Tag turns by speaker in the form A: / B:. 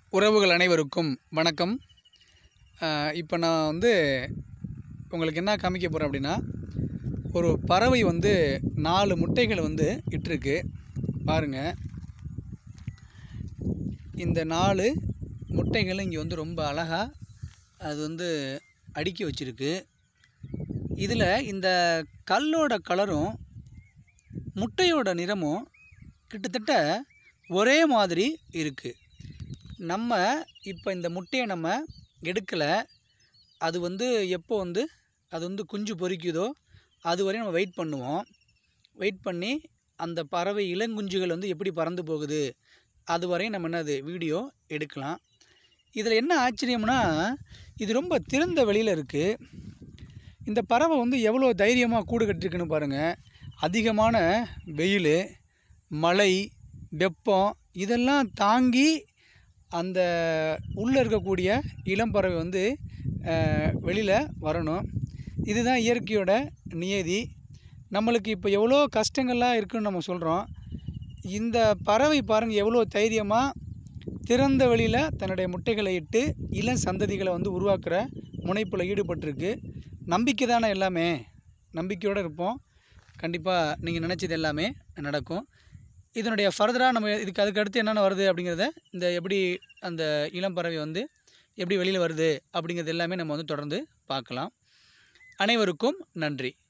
A: உறவுகள் அனைவருக்கும் வணக்கம் இப்போ நான் வந்து உங்களுக்கு என்ன காமிக்க போகிறேன் அப்படின்னா ஒரு பறவை வந்து நாலு முட்டைகளை வந்து இட்டிருக்கு பாருங்கள் இந்த நாலு முட்டைகளும் இங்கே வந்து ரொம்ப அழகாக அது வந்து அடுக்கி வச்சிருக்கு இதில் இந்த கல்லோட கலரும் முட்டையோட நிறமும் கிட்டத்தட்ட ஒரே மாதிரி இருக்குது நம்ம இப்போ இந்த முட்டையை நம்ம எடுக்கலை அது வந்து எப்போ வந்து அது வந்து குஞ்சு பொரிக்குதோ அது வரையும் நம்ம வெயிட் பண்ணுவோம் வெயிட் பண்ணி அந்த பறவை இளங்குஞ்சுகள் வந்து எப்படி பறந்து போகுது அது வரையும் நம்ம என்னது வீடியோ எடுக்கலாம் இதில் என்ன ஆச்சரியம்னா இது ரொம்ப திறந்த வெளியில் இருக்குது இந்த பறவை வந்து எவ்வளோ தைரியமாக கூடு கட்டிருக்குன்னு பாருங்கள் அதிகமான வெயில் மழை வெப்பம் இதெல்லாம் தாங்கி அந்த உள்ளே இருக்கக்கூடிய இளம் பறவை வந்து வெளியில் வரணும் இதுதான் இயற்கையோட நியதி நம்மளுக்கு இப்போ எவ்வளோ கஷ்டங்கள்லாம் இருக்குன்னு நம்ம சொல்கிறோம் இந்த பறவை பாருங்கள் எவ்வளோ தைரியமாக திறந்த வெளியில் தன்னுடைய முட்டைகளை இட்டு இளம் சந்ததிகளை வந்து உருவாக்குற முனைப்பில் ஈடுபட்டிருக்கு நம்பிக்கை தானே எல்லாமே நம்பிக்கையோடு இருப்போம் கண்டிப்பாக நீங்கள் நினச்சது எல்லாமே நடக்கும் இதனுடைய ஃபர்தராக நம்ம இதுக்கு அதுக்கு அடுத்து என்னென்ன வருது அப்படிங்கிறத இந்த எப்படி அந்த இளம் பறவை வந்து எப்படி வெளியில் வருது அப்படிங்கிறது எல்லாமே நம்ம வந்து தொடர்ந்து பார்க்கலாம் அனைவருக்கும் நன்றி